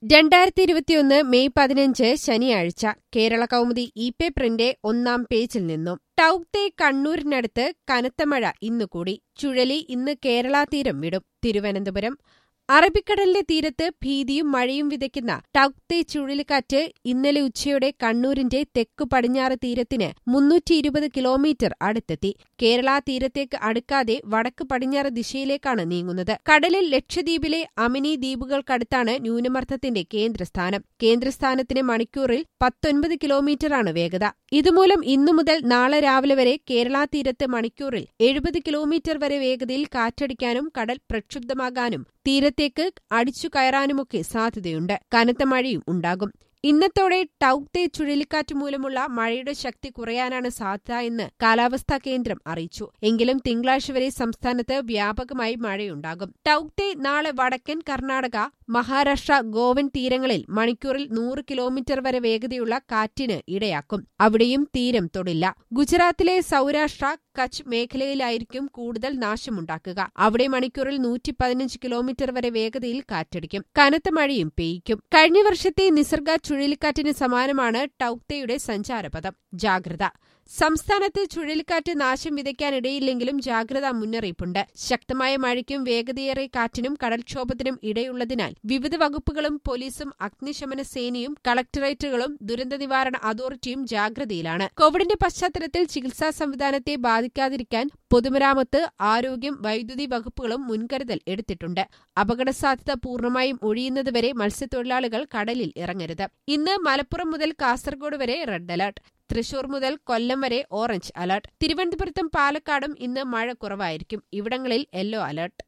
രണ്ടായിരത്തി ഇരുപത്തിയൊന്ന് മെയ് പതിനഞ്ച് ശനിയാഴ്ച കേരള കൗമുദി ഇ പേപ്പറിന്റെ ഒന്നാം പേജിൽ നിന്നും ടൌക്തെ കണ്ണൂരിനടുത്ത് കനത്ത മഴ ഇന്ന് കൂടി ചുഴലി ഇന്ന് കേരള തീരം വിടും തിരുവനന്തപുരം അറബിക്കടലിന്റെ തീരത്ത് ഭീതിയും മഴയും വിതയ്ക്കുന്ന ടൌക്തെ ചുഴലിക്കാറ്റ് ഇന്നലെ ഉച്ചയോടെ കണ്ണൂരിന്റെ തെക്കു പടിഞ്ഞാറ് തീരത്തിന് മുന്നൂറ്റി ഇരുപത് കിലോമീറ്റർ അടുത്തെത്തി കേരള തീരത്തേക്ക് അടുക്കാതെ വടക്ക് പടിഞ്ഞാറ് ദിശയിലേക്കാണ് നീങ്ങുന്നത് കടലിൽ ലക്ഷദ്വീപിലെ അമിനി ദ്വീപുകൾക്കടുത്താണ് ന്യൂനമർദ്ദത്തിന്റെ കേന്ദ്രസ്ഥാനം കേന്ദ്രസ്ഥാനത്തിന് മണിക്കൂറിൽ പത്തൊൻപത് കിലോമീറ്ററാണ് വേഗത ഇതുമൂലം ഇന്നു മുതൽ നാളെ രാവിലെ വരെ കേരള തീരത്ത് മണിക്കൂറിൽ എഴുപത് കിലോമീറ്റർ വരെ വേഗതയിൽ കാറ്റടിക്കാനും കടൽ പ്രക്ഷുബ്ധമാകാനും തീരത്തേക്ക് അടിച്ചു കയറാനുമൊക്കെ സാധ്യതയുണ്ട് കനത്ത മഴയും ഉണ്ടാകും ഇന്നത്തോടെ ടൌക്തെ ചുഴലിക്കാറ്റ് മൂലമുള്ള മഴയുടെ ശക്തി കുറയാനാണ് സാധ്യത എന്ന് കാലാവസ്ഥാ കേന്ദ്രം അറിയിച്ചു എങ്കിലും തിങ്കളാഴ്ച വരെ സംസ്ഥാനത്ത് വ്യാപകമായി മഴയുണ്ടാകും ടൌക്തെ നാളെ വടക്കൻ കർണാടക മഹാരാഷ്ട്ര ഗോവൻ തീരങ്ങളിൽ മണിക്കൂറിൽ നൂറ് കിലോമീറ്റർ വരെ വേഗതയുള്ള കാറ്റിന് ഇടയാക്കും അവിടെയും തീരം തൊടില്ല ഗുജറാത്തിലെ സൌരാഷ്ട്ര കച്ച് മേഖലയിലായിരിക്കും കൂടുതൽ നാശമുണ്ടാക്കുക അവിടെ മണിക്കൂറിൽ നൂറ്റി പതിനഞ്ച് കിലോമീറ്റർ വരെ വേഗതയിൽ കാറ്റടിക്കും കനത്ത മഴയും പെയ്യ്ക്കും കഴിഞ്ഞ വർഷത്തെ നിസർഗ ചുഴലിക്കാറ്റിന് സമാനമാണ് ടൌക്തെയുടെ സഞ്ചാരപഥം ജാഗ്രത സംസ്ഥാനത്ത് ചുഴലിക്കാറ്റ് നാശം വിതയ്ക്കാനിടയില്ലെങ്കിലും ജാഗ്രതാ മുന്നറിയിപ്പുണ്ട് ശക്തമായ മഴയ്ക്കും വേഗതയേറിയ കാറ്റിനും കടൽക്ഷോഭത്തിനും ഇടയുള്ളതിനാൽ വിവിധ വകുപ്പുകളും പോലീസും അഗ്നിശമന സേനയും കളക്ടറേറ്റുകളും ദുരന്ത നിവാരണ അതോറിറ്റിയും ജാഗ്രതയിലാണ് കോവിഡിന്റെ പശ്ചാത്തലത്തിൽ ചികിത്സാ സംവിധാനത്തെ ബാധിക്കാതിരിക്കാൻ പൊതുമരാമത്ത് ആരോഗ്യം വൈദ്യുതി വകുപ്പുകളും മുൻകരുതൽ എടുത്തിട്ടുണ്ട് അപകടസാധ്യത പൂർണ്ണമായും ഒഴിയുന്നതുവരെ മത്സ്യത്തൊഴിലാളികൾ കടലിൽ ഇറങ്ങരുത് ഇന്ന് മലപ്പുറം മുതൽ കാസർഗോഡ് വരെ റെഡ് അലർട്ട് തൃശൂർ മുതൽ കൊല്ലം വരെ ഓറഞ്ച് അലർട്ട് തിരുവനന്തപുരത്തും പാലക്കാടും ഇന്ന് മഴ കുറവായിരിക്കും ഇവിടങ്ങളിൽ യെല്ലോ അലർട്ട്